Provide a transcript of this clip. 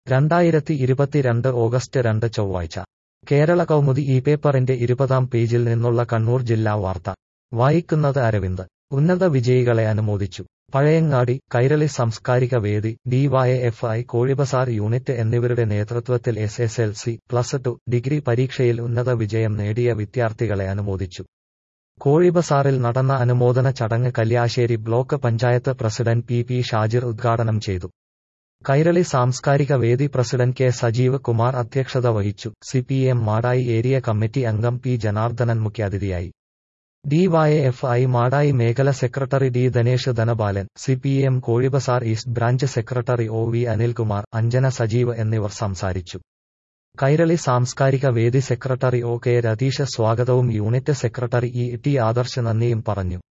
രണ്ടായിരത്തി ഇരുപത്തിരണ്ട് ഓഗസ്റ്റ് രണ്ട് ചൊവ്വാഴ്ച കേരള കൗമുദി ഈ പേപ്പറിന്റെ ഇരുപതാം പേജിൽ നിന്നുള്ള കണ്ണൂർ ജില്ലാ വാർത്ത വായിക്കുന്നത് അരവിന്ദ് ഉന്നത വിജയികളെ അനുമോദിച്ചു പഴയങ്ങാടി കൈരളി സാംസ്കാരിക വേദി ഡിവൈഎഫ്ഐ കോഴിബസാർ യൂണിറ്റ് എന്നിവരുടെ നേതൃത്വത്തിൽ S S L C plus two degree പരീക്ഷയിൽ ഉന്നത വിജയം നേടിയ വിദ്യാർത്ഥികളെ അനുമോദിച്ചു കോഴിബസാറിൽ നടന്ന അനുമോദന ചടങ്ങ് Kalliasseri block panchayat president P P Shajir ഉദ്ഘാടനം ചെയ്തു കൈരളി സാംസ്കാരിക വേദി പ്രസിഡന്റ് കെ സജീവ് കുമാർ അധ്യക്ഷത വഹിച്ചു സിപിഎം മാടായി ഏരിയ കമ്മിറ്റി അംഗം പി ജനാർദ്ദനൻ മുഖ്യാതിഥിയായി ഡിവൈഎഫ്ഐ മാടായി മേഖല secretary D Dhanesh Dhanapalan C P M Kozhibazar east branch secretary O V Anilkumar Anjana Sajeev എന്നിവർ സംസാരിച്ചു കൈരളി സാംസ്കാരിക വേദി സെക്രട്ടറി ഒ കെ രതീഷ് സ്വാഗതവും unit secretary E T Adarsh നന്ദിയും പറഞ്ഞു